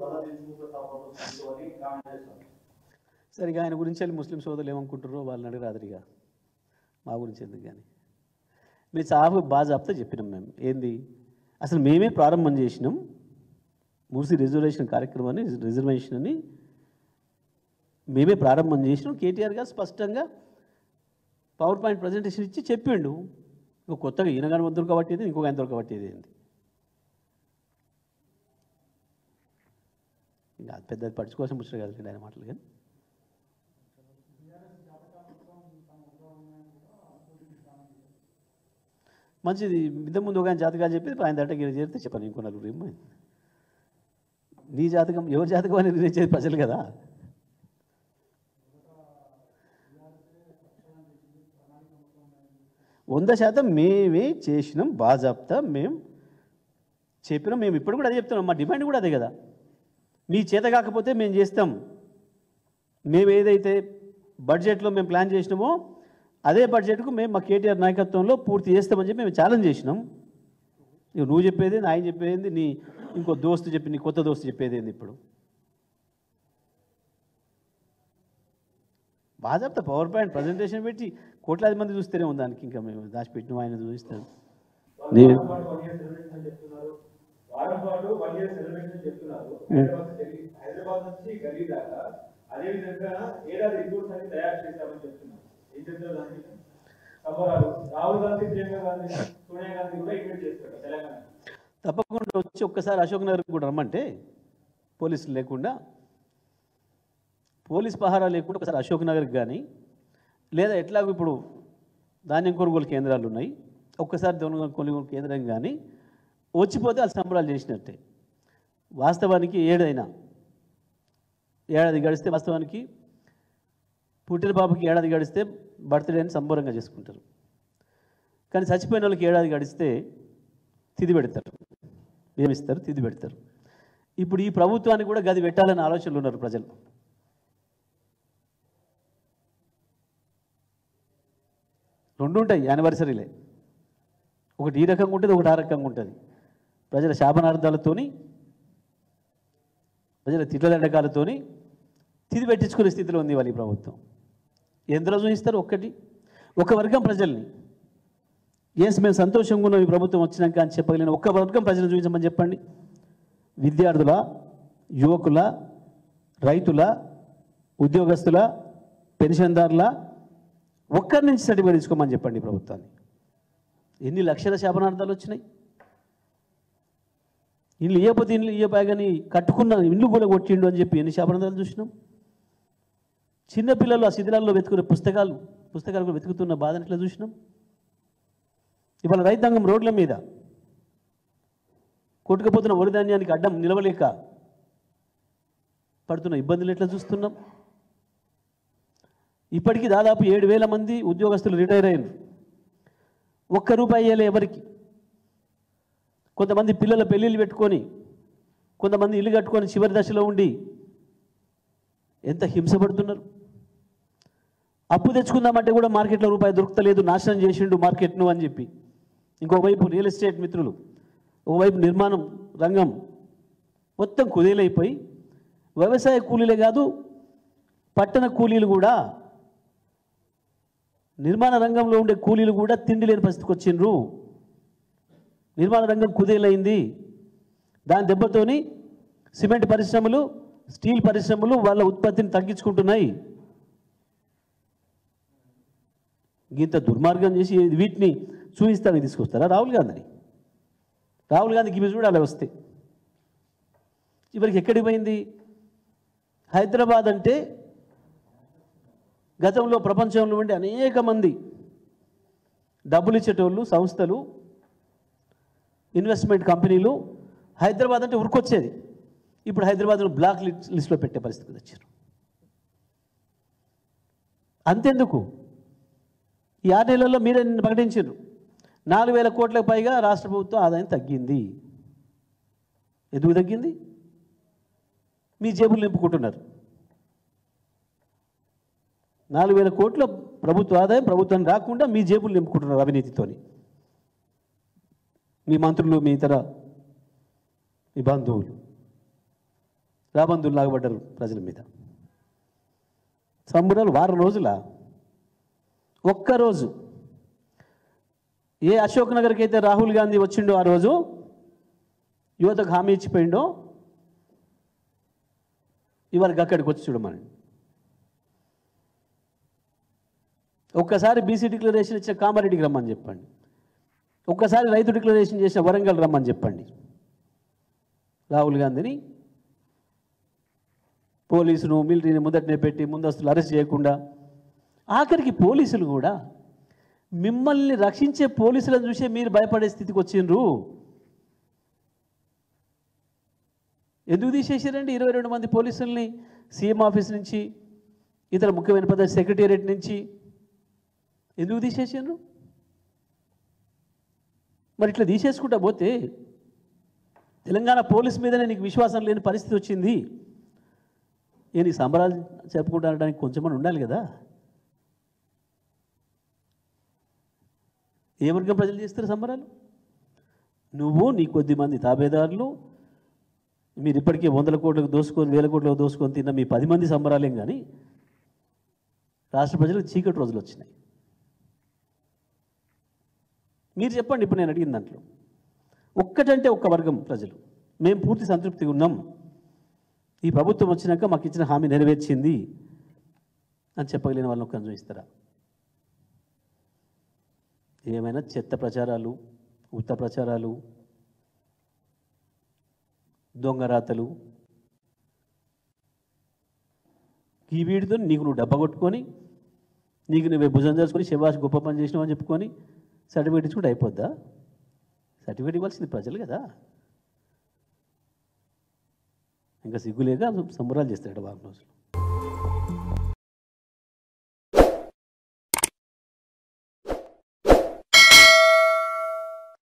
తలదించుకుంటూ తప్పదు అని కామెంట్ చేస్తాను సరే ఇక ఆయన గురించి వెళ్ళి ముస్లిం సోదరులు ఏమనుకుంటారో వాళ్ళని అడిగి రాదురిగా మా గురించి ఎందుకు కానీ మీరు చాలా బాగా చెప్తే చెప్పినాం మేము ఏంది అసలు మేమే ప్రారంభం చేసినాం మూసి రిజర్వేషన్ కార్యక్రమం అని రిజర్వేషన్ అని మేమే ప్రారంభం చేసినాం కేటీఆర్ గారు స్పష్టంగా పవర్ పాయింట్ ప్రజెంటేషన్ ఇచ్చి చెప్పిండు ఇంకో కొత్తగా ఈయన కానీ వద్దరు కాబట్టి ఇంకొక ఆయన కాబట్టి ఏంది ఇంకా అది పెద్ద పడుచుకోసం ముచ్చట కాదు ఆయన మాటలు కానీ మంచిది ఇంత ముందు ఒక ఆయన జాతకాలు చెప్పి ఆయన దగ్గర చేరితే చెప్పాను ఇంకో నలుగురు ఏమో నీ జాతకం ఎవరి జాతకం అని నిర్ణయించేది ప్రజలు కదా వంద శాతం మేమే చేసినాం బాజాప్తా మేము చెప్పినాం మేము ఇప్పుడు కూడా అదే చెప్తున్నాం మా డిమాండ్ కూడా అదే కదా మీ చేత కాకపోతే మేము చేస్తాం మేము ఏదైతే బడ్జెట్లో మేము ప్లాన్ చేసినామో అదే బడ్జెట్కు మేము మా కేటీఆర్ నాయకత్వంలో పూర్తి చేస్తామని చెప్పి మేము ఛాలెంజ్ చేసినాం ఇక నువ్వు చెప్పేది ఆయన చెప్పేది నీ ఇంకో దోస్తు చెప్పి నీ కొత్త దోస్తు చెప్పేది ఏంది ఇప్పుడు బాగా చెప్తా పవర్ పాయింట్ ప్రజెంటేషన్ పెట్టి కోట్లాది మంది చూస్తూనే ఉంది దానికి ఇంకా మేము దాచిపెట్టిన ఆయన చూపిస్తాను నేను వారం పాటు వన్ ఇయర్ సెలబ్రేషన్ చెప్తున్నారు హైదరాబాద్ నుంచి ఢిల్లీ- హైదరాబాద్ నుంచి గల్లీ దాకా అదే విధంగా ఏడాది రిపోర్ట్స్ అన్ని తయారు చేశామని చెప్తున్నారు ఏం చెప్తారు దానికి సంబరాలు రాహుల్ గాంధీ ప్రియాంక గాంధీ సోనియా గాంధీ కూడా ఇన్వైట్ చేస్తారు తెలంగాణ తప్పకుండా వచ్చి ఒక్కసారి అశోక్ నగర్ కూడా రమ్మంటే పోలీసులు లేకుండా పోలీస్ పహారా లేకుండా ఒకసారి అశోక్ నగర్కి కానీ లేదా ఎట్లాగో ఇప్పుడు ధాన్యం కొనుగోలు కేంద్రాలు ఉన్నాయి ఒక్కసారి ధాన్యం కొనుగోలు కేంద్రం కానీ వచ్చిపోతే వాళ్ళు సంబరాలు చేసినట్టే వాస్తవానికి ఏడైనా ఏడాది గడిస్తే వాస్తవానికి పుట్టిన పాపకి ఏడాది గడిస్తే బర్త్డే అని సంబరంగా చేసుకుంటారు కానీ చచ్చిపోయిన వాళ్ళకి ఏడాది గడిస్తే తిది పెడతారు ఏమిస్తారు తిది పెడతారు ఇప్పుడు ఈ ప్రభుత్వానికి కూడా గది పెట్టాలని ఆలోచనలు ఉన్నారు ప్రజలు రెండు ఉంటాయి యానివర్సరీలే ఒకటి ఈ రకంగా ఉంటుంది ఒకటి ఆ రకంగా ఉంటుంది ప్రజల శాపనార్థాలతోని ప్రజల తిట్లదండకాలతోని తిది పెట్టించుకునే స్థితిలో ఉంది వాళ్ళ ఈ ప్రభుత్వం ఎందులో చూపిస్తారు ఒక్కటి ఒక వర్గం ప్రజల్ని ఎస్ మేము సంతోషంగా ఉన్నాం ఈ ప్రభుత్వం వచ్చినాక అని చెప్పగలిగిన ఒక్క వర్గం ప్రజలు చూపించమని చెప్పండి విద్యార్థుల యువకుల రైతుల ఉద్యోగస్తుల పెన్షన్దారుల ఒక్కరి నుంచి సర్టిఫికేట్ తీసుకోమని చెప్పండి ఈ ప్రభుత్వాన్ని ఎన్ని లక్షల శాపనార్థాలు వచ్చినాయి ఇల్లు ఇయ్యపోతే ఇల్లు ఇయ్యపోయా కానీ కట్టుకున్న ఇల్లు కూడా కొట్టిండు అని చెప్పి ఎన్ని శాపనార్థాలు చూసినాం చిన్నపిల్లలు ఆ శిథిలాల్లో వెతుకునే పుస్తకాలు పుస్తకాలు కూడా వెతుకుతున్న బాధను ఎట్లా చూసినాం ఇవాళ రైతాంగం రోడ్ల మీద కొట్టుకుపోతున్న వరి ధాన్యానికి అడ్డం నిలవలేక పడుతున్న ఇబ్బందులు ఎట్లా చూస్తున్నాం ఇప్పటికీ దాదాపు ఏడు వేల మంది ఉద్యోగస్తులు రిటైర్ అయ్యారు ఒక్క రూపాయి ఇవ్వలే ఎవరికి కొంతమంది పిల్లల పెళ్ళిళ్ళు పెట్టుకొని కొంతమంది ఇల్లు కట్టుకొని చివరి దశలో ఉండి ఎంత హింసపడుతున్నారు అప్పు తెచ్చుకుందామంటే కూడా మార్కెట్లో రూపాయి దొరుకుతలేదు నాశనం చేసిండు మార్కెట్ను అని చెప్పి ఇంకోవైపు రియల్ ఎస్టేట్ మిత్రులు ఒకవైపు నిర్మాణం రంగం మొత్తం కుదేలైపోయి వ్యవసాయ కూలీలే కాదు పట్టణ కూలీలు కూడా నిర్మాణ రంగంలో ఉండే కూలీలు కూడా తిండి లేని పరిస్థితికి వచ్చిండ్రు నిర్మాణ రంగం కుదేలైంది దాని దెబ్బతోని సిమెంట్ పరిశ్రమలు స్టీల్ పరిశ్రమలు వాళ్ళ ఉత్పత్తిని తగ్గించుకుంటున్నాయి ఇంత దుర్మార్గం చేసి వీటిని చూపిస్తానికి తీసుకొస్తారా రాహుల్ గాంధీని రాహుల్ గాంధీకి ఇవి చూడాలి వస్తే చివరికి ఎక్కడికి పోయింది హైదరాబాద్ అంటే గతంలో ప్రపంచంలో ఉండే అనేక మంది డబ్బులు ఇచ్చేటోళ్ళు సంస్థలు ఇన్వెస్ట్మెంట్ కంపెనీలు హైదరాబాద్ అంటే ఉరికొచ్చేది ఇప్పుడు హైదరాబాద్ను బ్లాక్ లిస్ట్ లిస్ట్లో పెట్టే పరిస్థితికి వచ్చారు అంతెందుకు ఈ ఆరు నెలల్లో మీరే నిన్న ప్రకటించారు నాలుగు వేల కోట్లకు పైగా రాష్ట్ర ప్రభుత్వం ఆదాయం తగ్గింది ఎందుకు తగ్గింది మీ జేబులు నింపుకుంటున్నారు నాలుగు వేల కోట్ల ప్రభుత్వ ఆదాయం ప్రభుత్వం రాకుండా మీ జేబులు నింపుకుంటున్నారు అవినీతితోని మీ మంత్రులు మీ ఇతర మీ బంధువులు రాబందులు లాగబడ్డారు ప్రజల మీద సంబరాలు వారం రోజుల ఒక్కరోజు ఏ అశోక్ నగర్కి అయితే రాహుల్ గాంధీ వచ్చిండో ఆ రోజు యువతకు హామీ ఇచ్చిపోయిండో ఇవాళ అక్కడికి వచ్చి చూడమని ఒక్కసారి బీసీ డిక్లరేషన్ ఇచ్చిన కామారెడ్డికి రమ్మని చెప్పండి ఒక్కసారి రైతు డిక్లరేషన్ చేసిన వరంగల్ రమ్మని చెప్పండి రాహుల్ గాంధీని పోలీసును మిలిటరీని ముందటనే పెట్టి ముందస్తులు అరెస్ట్ చేయకుండా ఆఖరికి పోలీసులు కూడా మిమ్మల్ని రక్షించే పోలీసులను చూసే మీరు భయపడే స్థితికి వచ్చిండ్రు ఎందుకు తీసేసారండి ఇరవై రెండు మంది పోలీసుల్ని సీఎం ఆఫీస్ నుంచి ఇతర ముఖ్యమైన పద సెక్రటేరియట్ నుంచి ఎందుకు తీసేసారు మరి ఇట్లా తీసేసుకుంటా పోతే తెలంగాణ పోలీస్ మీదనే నీకు విశ్వాసం లేని పరిస్థితి వచ్చింది ఏ నీ సంబరాలు చెప్పుకుంటానడానికి కొంచెమని ఉండాలి కదా ఏ వర్గం ప్రజలు చేస్తారు సంబరాలు నువ్వు నీ కొద్ది మంది తాబేదారులు మీరు ఇప్పటికే వందల కోట్లకు దోసుకొని వేల కోట్లకు దోసుకొని తిన్న మీ పది మంది సంబరాలేం కానీ రాష్ట్ర ప్రజలకు చీకటి రోజులు వచ్చినాయి మీరు చెప్పండి ఇప్పుడు నేను అడిగిన దాంట్లో ఒక్కటంటే ఒక్క వర్గం ప్రజలు మేము పూర్తి సంతృప్తిగా ఉన్నాం ఈ ప్రభుత్వం వచ్చినాక మాకు ఇచ్చిన హామీ నెరవేర్చింది అని చెప్పగలిగిన వాళ్ళని ఒక్క చూపిస్తారా ఏమైనా చెత్త ప్రచారాలు ఉత్త ప్రచారాలు దొంగరాతలు ఈ వీడితో నీకు నువ్వు డబ్బా కొట్టుకొని నీకు నువ్వే భుజం చేసుకొని శివాష్ గొప్ప పని చేసినావు అని చెప్పుకొని సర్టిఫికేట్ ఇచ్చుకుంటే అయిపోద్దా సర్టిఫికేట్ ఇవ్వాల్సింది ప్రజలు కదా ఇంకా సిగ్గులేక సంబరాలు చేస్తాడు వారం రోజులు